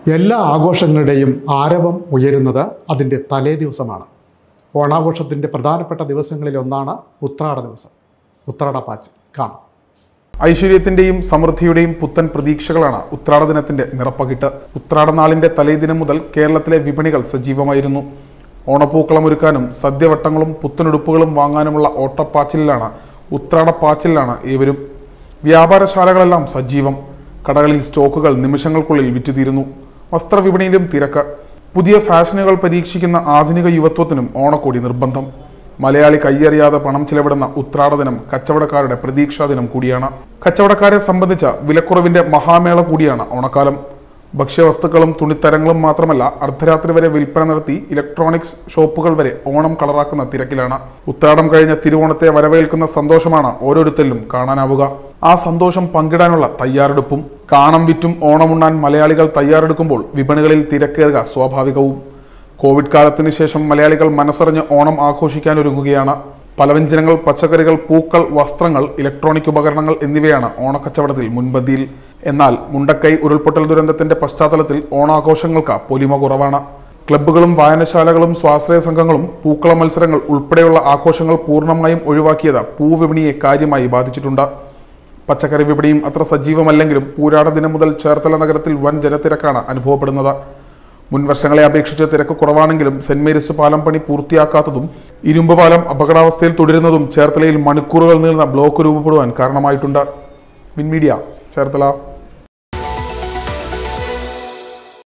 എല്ലാ ആഘോഷങ്ങളുടെയും ആരവം ഉയരുന്നത് അതിൻ്റെ തലേ ദിവസമാണ് ഓണാഘോഷത്തിൻ്റെ പ്രധാനപ്പെട്ട ദിവസങ്ങളിൽ ഒന്നാണ് ഉത്രാട ദിവസം ഉത്രാട പാച്ച് കാണാം ഐശ്വര്യത്തിന്റെയും സമൃദ്ധിയുടെയും പുത്തൻ പ്രതീക്ഷകളാണ് ഉത്രാട ദിനത്തിന്റെ നിറപ്പകിട്ട് ഉത്രാട നാളിന്റെ തലേദിനം മുതൽ കേരളത്തിലെ വിപണികൾ സജീവമായിരുന്നു ഓണപ്പൂക്കളമൊരുക്കാനും സദ്യവട്ടങ്ങളും പുത്തനുടുപ്പുകളും വാങ്ങാനുമുള്ള ഓട്ടപ്പാച്ചിലാണ് ഉത്രാടപ്പാച്ചിലാണ് ഏവരും വ്യാപാരശാലകളെല്ലാം സജീവം കടകളിൽ സ്റ്റോക്കുകൾ നിമിഷങ്ങൾക്കുള്ളിൽ വിറ്റുതീരുന്നു വസ്ത്രവിപണിയിലും തിരക്ക് പുതിയ ഫാഷനുകൾ പരീക്ഷിക്കുന്ന ആധുനിക യുവത്വത്തിനും ഓണക്കോടി നിർബന്ധം മലയാളി കൈയറിയാതെ പണം ചിലവിടുന്ന ഉത്രാട ദിനം കച്ചവടക്കാരുടെ പ്രതീക്ഷാ ദിനം കൂടിയാണ് കച്ചവടക്കാരെ സംബന്ധിച്ച വിലക്കുറവിന്റെ മഹാമേള കൂടിയാണ് ഓണക്കാലം ഭക്ഷ്യവസ്തുക്കളും തുണിത്തരങ്ങളും മാത്രമല്ല അർദ്ധരാത്രി വരെ വിൽപ്പന നടത്തി ഇലക്ട്രോണിക്സ് ഷോപ്പുകൾ വരെ ഓണം കളറാക്കുന്ന തിരക്കിലാണ് ഉത്രാടം കഴിഞ്ഞ തിരുവോണത്തെ വരവേൽക്കുന്ന സന്തോഷമാണ് ഓരോരുത്തരിലും കാണാനാവുക ആ സന്തോഷം പങ്കിടാനുള്ള തയ്യാറെടുപ്പും കാണം വിറ്റും ഓണമുണ്ണാൻ മലയാളികൾ തയ്യാറെടുക്കുമ്പോൾ വിപണികളിൽ തിരക്കേറുക സ്വാഭാവികവും കോവിഡ് കാലത്തിന് ശേഷം മലയാളികൾ മനസ്സറിഞ്ഞ് ഓണം ആഘോഷിക്കാനൊരുങ്ങുകയാണ് പലവ്യഞ്ജനങ്ങൾ പച്ചക്കറികൾ പൂക്കൾ വസ്ത്രങ്ങൾ ഇലക്ട്രോണിക് ഉപകരണങ്ങൾ എന്നിവയാണ് ഓണക്കച്ചവടത്തിൽ മുൻപന്തിയിൽ എന്നാൽ മുണ്ടക്കൈ ഉരുൾപൊട്ടൽ ദുരന്തത്തിന്റെ പശ്ചാത്തലത്തിൽ ഓണാഘോഷങ്ങൾക്ക് പൊലിമ കുറവാണ് ക്ലബ്ബുകളും വായനശാലകളും സ്വാശ്രയ സംഘങ്ങളും പൂക്കള മത്സരങ്ങൾ ഉൾപ്പെടെയുള്ള ആഘോഷങ്ങൾ പൂർണ്ണമായും ഒഴിവാക്കിയത് പൂവിപണിയെ കാര്യമായി ബാധിച്ചിട്ടുണ്ട് പച്ചക്കറി വിപണിയും അത്ര സജീവമല്ലെങ്കിലും പൂരാട ദിനം മുതൽ ചേർത്തല നഗരത്തിൽ വൻ ജനത്തിരക്കാണ് അനുഭവപ്പെടുന്നത് മുൻ വർഷങ്ങളെ അപേക്ഷിച്ച് തിരക്ക് കുറവാണെങ്കിലും സെന്റ് മേരീസ് പാലം പണി പൂർത്തിയാക്കാത്തതും ഇരുമ്പ് പാലം അപകടാവസ്ഥയിൽ തുടരുന്നതും ചേർത്തലയിൽ മണിക്കൂറുകൾ നീളുന്ന ബ്ലോക്ക് രൂപപ്പെടുവാൻ കാരണമായിട്ടുണ്ട് വിൻമീഡിയ ചേർത്തല